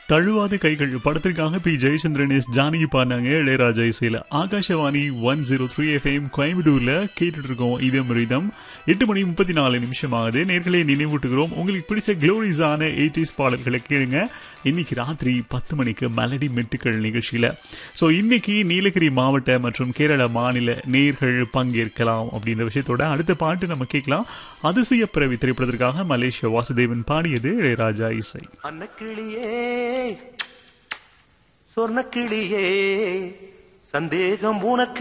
தழுவாத கைகள் படத்திற்காக B Jayachandran S Janaki பாடினாங்க இளையராஜா இசையில் Akashvani one zero three FM கோயம்புத்தூர்ல கேட்டுட்டு இருக்கோம் இதம் ரிதம் எட்டு மணி முப்பத்தி நாலு நிமிஷம் ஆகுது நேர்களை நினைவூட்டுகிறோம் உங்களுக்கு பிடிச்ச க்ளோரிஸான எயிட்டிஸ் பாடல்களை கேளுங்க இன்னைக்கு ராத்திரி பத்து மணிக்கு மெலடி மெட்டுக்கள் நிகழ்ச்சியில ஸோ இன்னைக்கு நீலகிரி மாவட்ட மற்றும் கேரள மாநில நேர்கள் பங்கேற்கலாம் அப்படின்ற விஷயத்தோட அடுத்த பாட்டு நம்ம கேட்கலாம் அதிசய பிறவி திரைப்படத்திற்காக மலேசிய வாசுதேவன் பாடியது இளையராஜா இசை அன்னக்கிளியே சொர்ணக்கிளியே சந்தேகம் உனக்கு